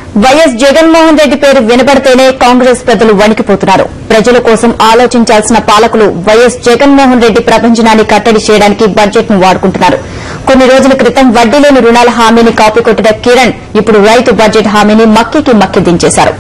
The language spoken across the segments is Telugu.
వైఎస్ జగన్మోహన్ రెడ్డి పేరు వినబడితేనే కాంగ్రెస్ పెద్దలు వణికిపోతున్నారు ప్రజల కోసం ఆలోచించాల్సిన పాలకులు వైఎస్ జగన్మోహన్ రెడ్డి ప్రపంచనాన్ని కట్టడి చేయడానికి బడ్జెట్ ను వాడుకుంటున్నారు కొన్ని రోజుల క్రితం వడ్డీ లేని రుణాల హామీని కాపీ కొట్టిన కిరణ్ ఇప్పుడు రైతు బడ్జెట్ హామీని మక్కికి మక్కి దించేశారు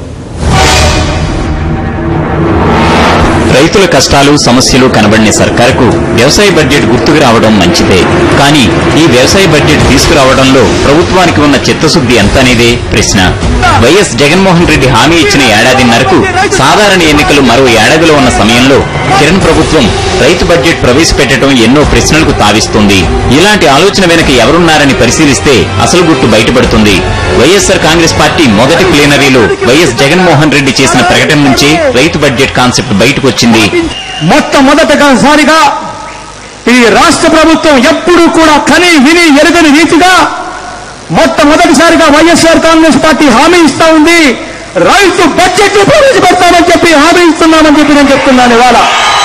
రైతుల కష్టాలు సమస్యలు కనబడిన సర్కారుకు వ్యవసాయ బడ్జెట్ గుర్తుకు రావడం మంచిదే కానీ ఈ వ్యవసాయ బడ్జెట్ తీసుకురావడంలో ప్రభుత్వానికి ఉన్న చిత్తశుద్ది ఎంత అనేదే ప్రశ్న వైఎస్ జగన్మోహన్ రెడ్డి హామీ ఇచ్చిన ఏడాదిన్నరకు సాధారణ ఎన్నికలు మరో ఏడాదిలో ఉన్న సమయంలో కిరణ్ ప్రభుత్వం రైతు బడ్జెట్ ప్రవేశపెట్టడం ఎన్నో ప్రశ్నలకు తావిస్తుంది ఇలాంటి ఆలోచన వెనక ఎవరున్నారని పరిశీలిస్తే అసలు గుట్టు బయటపడుతుంది వైఎస్సార్ కాంగ్రెస్ పార్టీ మొదటి ప్లేనరీలో వైఎస్ జగన్మోహన్ రెడ్డి చేసిన ప్రకటన నుంచే రైతు బడ్జెట్ కాన్సెప్ట్ బయటకొచ్చింది మొట్టమొదటిసారిగా ఈ రాష్ట్ర ప్రభుత్వం ఎప్పుడూ కూడా కని విని ఎరగని రీతిగా మొట్టమొదటిసారిగా వైఎస్ఆర్ కాంగ్రెస్ పార్టీ హామీ ఇస్తా ఉంది రైతు బడ్జెట్ ప్రవేశపెడతామని చెప్పి హామీ ఇస్తున్నామని చెప్పి నేను చెప్తున్నాను ఇవాళ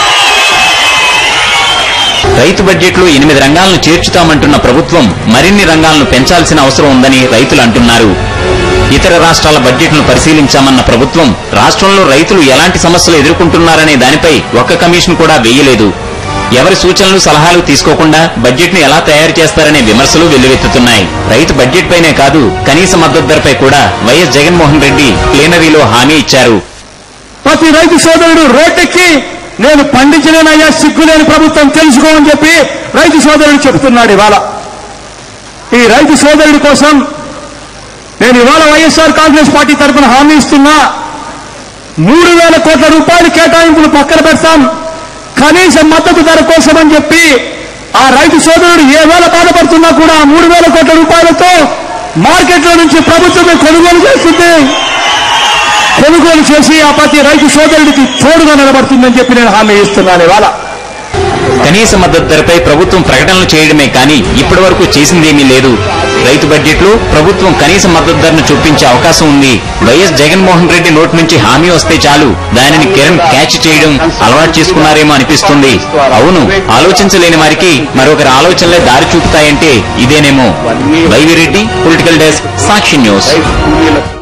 రైతు బడ్జెట్ లో ఎనిమిది రంగాలను చేర్చుతామంటున్న ప్రభుత్వం మరిన్ని రంగాలను పెంచాల్సిన అవసరం ఉందని రైతులు అంటున్నారు ఇతర రాష్ట్రాల బడ్జెట్ను పరిశీలించామన్న ప్రభుత్వం రాష్ట్రంలో రైతులు ఎలాంటి సమస్యలు ఎదుర్కొంటున్నారనే దానిపై ఒక్క కమిషన్ కూడా వేయలేదు ఎవరి సూచనలు సలహాలు తీసుకోకుండా బడ్జెట్ ను ఎలా తయారు చేస్తారనే విమర్శలు వెల్లువెత్తుతున్నాయి రైతు బడ్జెట్ పైనే కాదు కనీస మద్దతు ధరపై కూడా వైఎస్ జగన్మోహన్ రెడ్డి ప్లేనరీలో హామీ ఇచ్చారు ప్రతి రైతు సోదరుడు రోడ్డెక్కి నేను పండించలేనయ్యా సిగ్గులేని ప్రభుత్వం తెలుసుకో అని చెప్పి రైతు సోదరుడు చెప్తున్నాడు ఇవాళ ఈ రైతు సోదరుడి కోసం నేను ఇవాళ వైఎస్ఆర్ కాంగ్రెస్ పార్టీ తరఫున హామీ ఇస్తున్నా మూడు వేల కోట్ల రూపాయలు కేటాయింపులు పక్కన పెడతాం కనీస మద్దతు ధర కోసం అని చెప్పి ఆ రైతు సోదరుడు ఏ వేళ బాధపడుతున్నా కూడా ఆ మూడు వేల కోట్ల రూపాయలతో మార్కెట్లో నుంచి ప్రభుత్వమే కొనుగోలు చేస్తుంది కొనుగోలు చేసి ఆ ప్రతి రైతు సోదరుడికి తోడుగా నిలబడుతుందని చెప్పి నేను హామీ ఇస్తున్నాను ఇవాళ కనీస మద్దతు ధరపై ప్రభుత్వం ప్రకటనలు చేయడమే కానీ ఇప్పటి వరకు చేసిందేమీ లేదు రైతు బడ్జెట్ లో ప్రభుత్వం కనీస మద్దతు ధరను చూపించే అవకాశం ఉంది వైఎస్ జగన్మోహన్ రెడ్డి నోటి నుంచి హామీ వస్తే చాలు దానిని కిరణ్ క్యాచ్ చేయడం అలవాటు చేసుకున్నారేమో అనిపిస్తుంది అవును ఆలోచించలేని వారికి మరొకరి ఆలోచనలే దారి చూపుతాయంటే ఇదేనేమో వైవిరెడ్డి పొలిటికల్ డెస్క్ సాక్షి న్యూస్